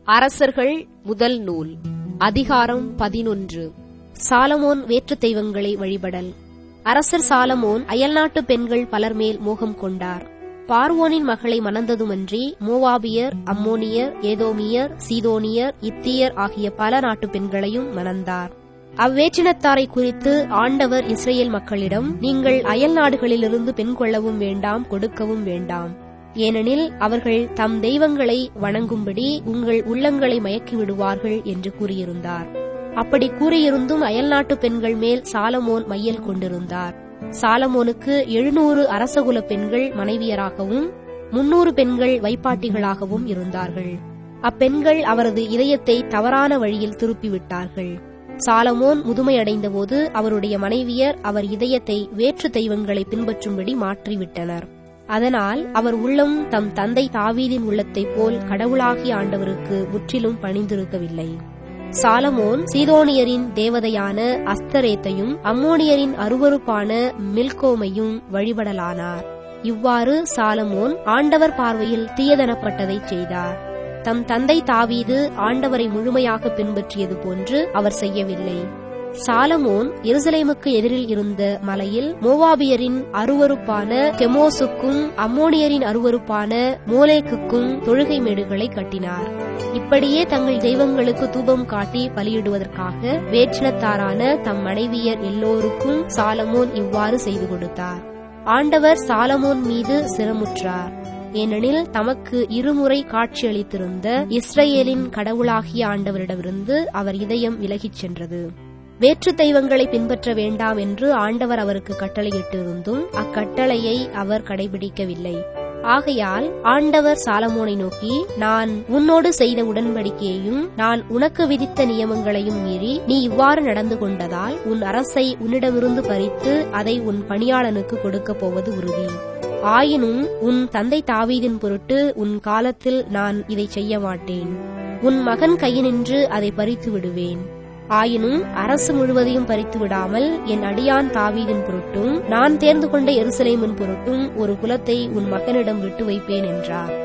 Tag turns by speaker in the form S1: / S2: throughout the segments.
S1: அரசர்கள் முதல் நூல் அதிகாரம் பதினொன்று சாலமோன் வேற்றுத் தெய்வங்களை வழிபடல் அரசர் சாலமோன் அயல்நாட்டு பெண்கள் பலர் மேல் மோகம் கொண்டார் பார்வோனின் மகளை மணந்ததுமன்றி மோவாபியர் அம்மோனியர் ஏதோமியர் சீதோனியர் இத்தியர் ஆகிய பல நாட்டு பெண்களையும் மணந்தார் அவ்வேற்றினத்தாரை குறித்து ஆண்டவர் இஸ்ரேல் மக்களிடம் நீங்கள் அயல் நாடுகளிலிருந்து பெண் கொள்ளவும் வேண்டாம் கொடுக்கவும் வேண்டாம் ஏனெனில் அவர்கள் தம் தெய்வங்களை வணங்கும்படி உங்கள் உள்ளங்களை மயக்கி விடுவார்கள் என்று கூறியிருந்தார் அப்படி கூறியிருந்தும் அயல்நாட்டு பெண்கள் மேல் சாலமோன் மையல் கொண்டிருந்தார் சாலமோனுக்கு எழுநூறு அரசகுல பெண்கள் மனைவியராகவும் முன்னூறு பெண்கள் வைப்பாட்டிகளாகவும் இருந்தார்கள் அப்பெண்கள் அவரது இதயத்தை தவறான வழியில் திருப்பிவிட்டார்கள் சாலமோன் முதுமையடைந்தபோது அவருடைய மனைவியர் அவர் இதயத்தை வேற்று தெய்வங்களை பின்பற்றும்படி மாற்றிவிட்டனர் அதனால் அவர் உள்ளம் தம் தந்தை தாவீதின் உள்ளத்தைப் போல் கடவுளாகிய ஆண்டவருக்கு முற்றிலும் பணிந்திருக்கவில்லை சாலமோன் சீதோனியரின் தேவதையான அஸ்தரேத்தையும் அம்மோனியரின் அருவருப்பான மில்கோமையும் வழிபடலானார் இவ்வாறு சாலமோன் ஆண்டவர் பார்வையில் தீயதனப்பட்டதைச் செய்தார் தம் தந்தை தாவீது ஆண்டவரை முழுமையாக பின்பற்றியது போன்று அவர் செய்யவில்லை சாலமோன் எருசலேமுக்கு எதிரில் இருந்த மலையில் மோவாபியரின் அருவருப்பான கெமோசுக்கும் அம்மோனியரின் அருவருப்பான மோலேக்குக்கும் தொழுகை மேடுகளை கட்டினார் இப்படியே தங்கள் தெய்வங்களுக்கு தூபம் காட்டி பலியிடுவதற்காக வேற்றினத்தாரான தம் மனைவியர் எல்லோருக்கும் சாலமோன் இவ்வாறு செய்து கொடுத்தார் ஆண்டவர் சாலமோன் மீது சிரமுற்றார் ஏனெனில் தமக்கு இருமுறை காட்சியளித்திருந்த இஸ்ரேலின் கடவுளாகிய ஆண்டவரிடமிருந்து அவர் இதயம் விலகிச் சென்றது வேற்று தெய்வங்களை பின்பற்ற வேண்டாம் என்று ஆண்டவர் அவருக்கு கட்டளையிட்டிருந்தும் அக்கட்டளையை அவர் கடைபிடிக்கவில்லை ஆகையால் ஆண்டவர் சாலமோனை நோக்கி நான் உன்னோடு செய்த உடன்படிக்கையையும் நான் உனக்கு விதித்த நியமங்களையும் மீறி நீ இவ்வாறு நடந்து கொண்டதால் உன் அரசை உன்னிடமிருந்து பறித்து அதை உன் பணியாளனுக்கு கொடுக்கப் போவது உறுதி ஆயினும் உன் தந்தை தாவீதின் பொருட்டு உன் காலத்தில் நான் இதை செய்ய மாட்டேன் உன் மகன் கையினின்று அதை பறித்து விடுவேன் ஆயினும் அரசு முழுவதையும் பறித்து விடாமல் என் அடியான் தாவீதின் பொருட்டும் நான் தேர்ந்து கொண்ட எருசலேமின் பொருட்டும் ஒரு குலத்தை உன் மகனிடம் விட்டு வைப்பேன் என்றார்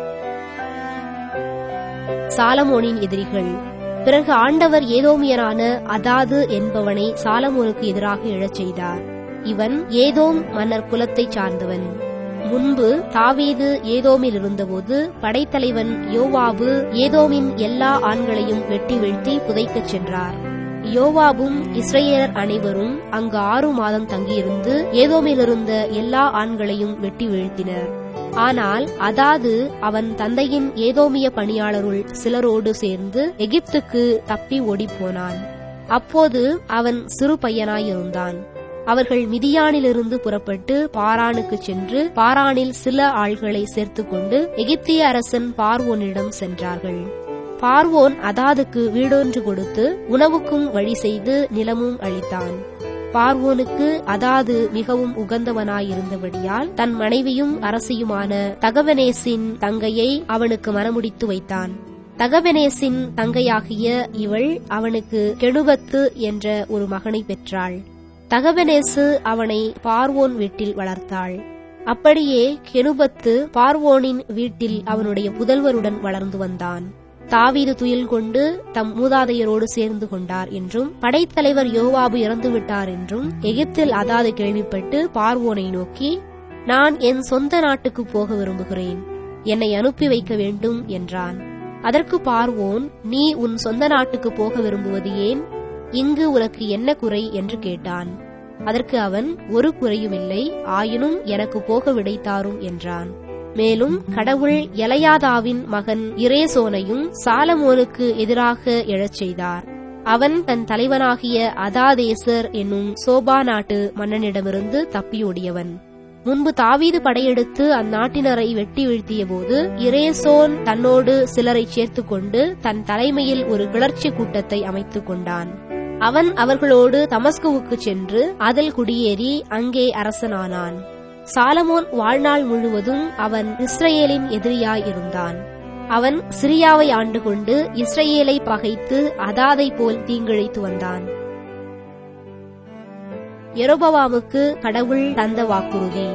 S1: சாலமோனின் எதிரிகள் பிறகு ஆண்டவர் ஏதோமியரான அதாது என்பவனை சாலமோனுக்கு எதிராக எழச் செய்தார் இவன் ஏதோம் மன்னர் குலத்தைச் சார்ந்தவன் முன்பு தாவீது ஏதோமில் இருந்தபோது படைத்தலைவன் யோவாபு ஏதோமின் எல்லா ஆண்களையும் வெட்டி வீழ்த்தி புதைக்கச் சென்றார் யோவாபும் இஸ்ரேலர் அனைவரும் அங்கு ஆறு மாதம் தங்கியிருந்து ஏதோமிலிருந்த எல்லா ஆண்களையும் வெட்டி வீழ்த்தினர் ஆனால் அதாது அவன் தந்தையின் ஏதோமிய பணியாளருள் சிலரோடு சேர்ந்து எகிப்துக்கு தப்பி ஓடிப்போனான் அப்போது அவன் சிறு பையனாயிருந்தான் அவர்கள் மிதியானிலிருந்து புறப்பட்டு பாரானுக்கு சென்று பாரானில் சில ஆள்களை சேர்த்துக்கொண்டு எகிப்திய அரசன் பார்வோனிடம் சென்றார்கள் பார்வோன் அதாதுக்கு வீடொன்று கொடுத்து உணவுக்கும் வழி செய்து நிலமும் அளித்தான் பார்வோனுக்கு அதாது மிகவும் உகந்தவனாயிருந்தபடியால் தன் மனைவியும் அரசியுமான தகவனேசின் தங்கையை அவனுக்கு மனமுடித்து வைத்தான் தகவனேசின் தங்கையாகிய இவள் அவனுக்கு கெடுபத்து என்ற ஒரு மகனை பெற்றாள் தகவனேசு அவனை பார்வோன் வீட்டில் வளர்த்தாள் அப்படியே கெனுபத்து பார்வோனின் வீட்டில் அவனுடைய புதல்வருடன் வளர்ந்து வந்தான் தாவீது துயில் கொண்டு தம் மூதாதையரோடு சேர்ந்து கொண்டார் என்றும் படைத்தலைவர் யோவாபு இறந்துவிட்டார் என்றும் எகிப்தில் அதாது கேள்விப்பட்டு பார்வோனை நோக்கி நான் என் சொந்த நாட்டுக்கு போக விரும்புகிறேன் என்னை அனுப்பி வைக்க வேண்டும் என்றான் அதற்கு பார்வோன் நீ உன் சொந்த நாட்டுக்கு போக விரும்புவது ஏன் இங்கு உனக்கு என்ன குறை என்று கேட்டான் அதற்கு அவன் ஒரு குறையுமில்லை ஆயினும் எனக்கு போக விடைத்தாரும் என்றான் மேலும் கடவுள் எலையாதாவின் மகன் இரேசோனையும் சாலமோனுக்கு எதிராக எழச் செய்தார் அவன் தன் தலைவனாகிய அதாதேசர் என்னும் சோபா நாட்டு மன்னனிடமிருந்து தப்பியோடியவன் முன்பு தாவீது படையெடுத்து அந்நாட்டினரை வெட்டி வீழ்த்திய போது இரேசோன் தன்னோடு சிலரை சேர்த்துக்கொண்டு தன் தலைமையில் ஒரு கிளர்ச்சி கூட்டத்தை அமைத்துக் கொண்டான் அவன் அவர்களோடு தமஸ்குவுக்கு சென்று அதில் குடியேறி அங்கே அரசனானான் சாலமோன் வாழ்நாள் முழுவதும் அவன் இஸ்ரேலின் எதிரியாய் இருந்தான் அவன் சிரியாவை ஆண்டு கொண்டு இஸ்ரேலை பகைத்து அதாதை போல் தீங்கிழைத்து வந்தான் எரோபவாமுக்கு கடவுள் தந்த வாக்குறுதி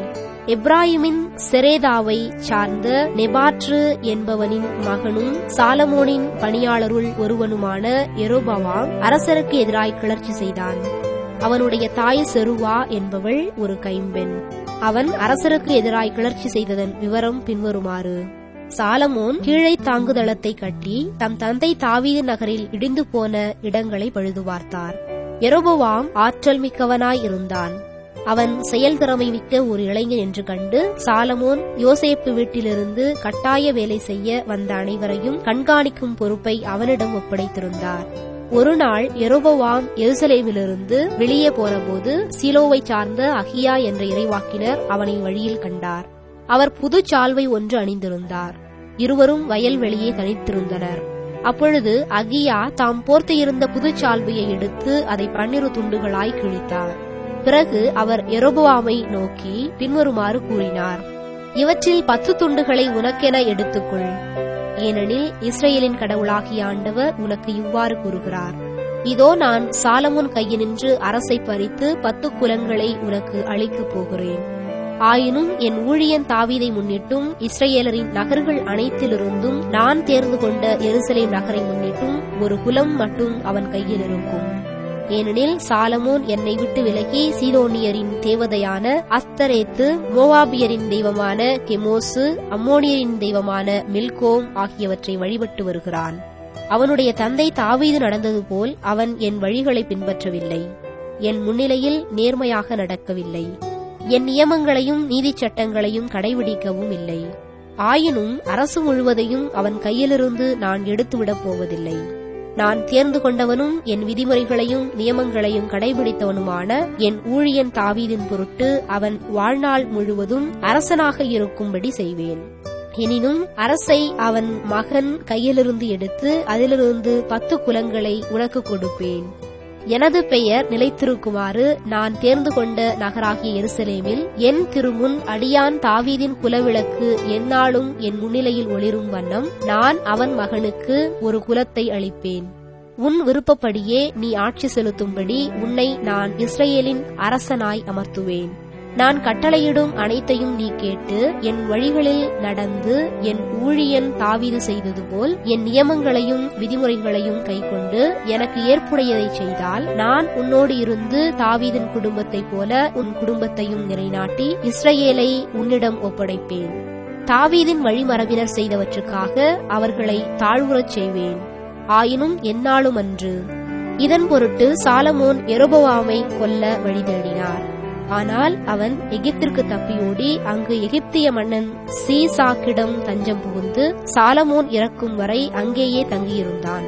S1: எப்ராஹிமின் செரேதாவை சார்ந்த நெபாற்று என்பவனின் மகனும் சாலமோனின் பணியாளருள் ஒருவனுமான எரோபவாம் அரசருக்கு எதிராய் கிளர்ச்சி செய்தான் அவனுடைய தாய் செருவா என்பவள் ஒரு கைம்பெண் அவன் அரசருக்கு எதிராய் கிளர்ச்சி செய்ததன் விவரம் பின்வருமாறு சாலமோன் கீழை தாங்குதளத்தை கட்டி தம் தந்தை தாவீது நகரில் இடிந்து போன இடங்களை பழுது பார்த்தார் எரோபவாம் ஆற்றல் மிக்கவனாய் இருந்தான் அவன் செயல்திறமை மிக்க ஒரு இளைஞன் என்று கண்டு சாலமோன் யோசேப்பு வீட்டிலிருந்து கட்டாய வேலை செய்ய வந்த அனைவரையும் கண்காணிக்கும் பொறுப்பை அவனிடம் ஒப்படைத்திருந்தார் ஒரு நாள் எரோபவாம் எருசலேமிலிருந்து வெளியே போனபோது சீலோவை சார்ந்த அகியா என்ற இறைவாக்கினர் அவனை வழியில் கண்டார் அவர் புது சால்வை ஒன்று அணிந்திருந்தார் இருவரும் வயல்வெளியே தனித்திருந்தனர் அப்பொழுது அகியா தாம் போர்த்தியிருந்த புதுச்சால்வையை எடுத்து அதை பன்னிரு துண்டுகளாய் கிழித்தார் பிறகு அவர் எரோபுவாமை நோக்கி பின்வருமாறு கூறினார் இவற்றில் பத்து துண்டுகளை உனக்கென எடுத்துக்கொள் ஏனெனில் இஸ்ரேலின் கடவுளாகிய ஆண்டவர் உனக்கு இவ்வாறு கூறுகிறார் இதோ நான் சாலமுன் கையினின்று அரசை பறித்து பத்து குலங்களை உனக்கு அளிக்கப் போகிறேன் ஆயினும் என் ஊழியன் தாவீதை முன்னிட்டும் இஸ்ரேலரின் நகர்கள் அனைத்திலிருந்தும் நான் தேர்ந்து கொண்ட எருசலேம் நகரை முன்னிட்டும் ஒரு குலம் மட்டும் அவன் கையில் இருக்கும் ஏனெனில் சாலமோன் என்னை விட்டு விலகி சீதோனியரின் தேவதையான அஸ்தரேத்து மோவாபியரின் தெய்வமான கெமோசு அம்மோனியரின் தெய்வமான மில்கோம் ஆகியவற்றை வழிபட்டு வருகிறான் அவனுடைய தந்தை தாவீது நடந்தது போல் அவன் என் வழிகளை பின்பற்றவில்லை என் முன்னிலையில் நேர்மையாக நடக்கவில்லை என் நியமங்களையும் நீதிச் சட்டங்களையும் கடைபிடிக்கவும் இல்லை ஆயினும் அரசு முழுவதையும் அவன் கையிலிருந்து நான் எடுத்துவிடப் போவதில்லை நான் தேர்ந்து கொண்டவனும் என் விதிமுறைகளையும் நியமங்களையும் கடைபிடித்தவனுமான என் ஊழியன் தாவீதின் பொருட்டு அவன் வாழ்நாள் முழுவதும் அரசனாக இருக்கும்படி செய்வேன் எனினும் அரசை அவன் மகன் கையிலிருந்து எடுத்து அதிலிருந்து பத்து குலங்களை உனக்கு கொடுப்பேன் எனது பெயர் நிலைத்திருக்குமாறு நான் தேர்ந்து கொண்ட நகராகிய எருசலேமில் என் திருமுன் அடியான் தாவீதின் குலவிளக்கு எந்நாளும் என் முன்னிலையில் ஒளிரும் வண்ணம் நான் அவன் மகனுக்கு ஒரு குலத்தை அளிப்பேன் உன் விருப்பப்படியே நீ ஆட்சி செலுத்தும்படி உன்னை நான் இஸ்ரேலின் அரசனாய் அமர்த்துவேன் நான் கட்டளையிடும் அனைத்தையும் நீ கேட்டு என் வழிகளில் நடந்து என் ஊழியன் தாவீது செய்தது போல் என் நியமங்களையும் விதிமுறைகளையும் கைக்கொண்டு எனக்கு ஏற்புடையதை செய்தால் நான் உன்னோடு இருந்து தாவீதின் குடும்பத்தைப் போல உன் குடும்பத்தையும் நிலைநாட்டி இஸ்ரேலை உன்னிடம் ஒப்படைப்பேன் தாவீதின் வழிமரபினர் செய்தவற்றுக்காக அவர்களை தாழ்வுறச் செய்வேன் ஆயினும் எந்நாளும் அன்று இதன் பொருட்டு சாலமோன் எரோபவாமை கொல்ல வழி தேடினார் ஆனால் அவன் எகிப்திற்கு தப்பியோடி அங்கு எகிப்திய மன்னன் சீசாக்கிடம் தஞ்சம் புகுந்து சாலமோன் இறக்கும் வரை அங்கேயே தங்கியிருந்தான்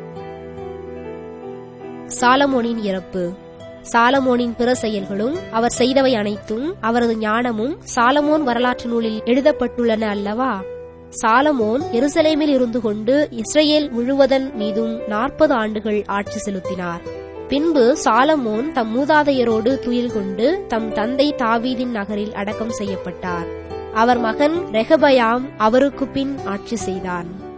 S1: சாலமோனின் இறப்பு சாலமோனின் பிற செயல்களும் அவர் செய்தவை அனைத்தும் அவரது ஞானமும் சாலமோன் வரலாற்று நூலில் எழுதப்பட்டுள்ளன அல்லவா சாலமோன் எருசலேமில் இருந்து கொண்டு இஸ்ரேல் முழுவதன் மீதும் நாற்பது ஆண்டுகள் ஆட்சி செலுத்தினார் பின்பு சாலமோன் தம் மூதாதையரோடு துயில் கொண்டு தம் தந்தை தாவீதின் நகரில் அடக்கம் செய்யப்பட்டார் அவர் மகன் ரெகபயாம் அவருக்கு பின் ஆட்சி செய்தான்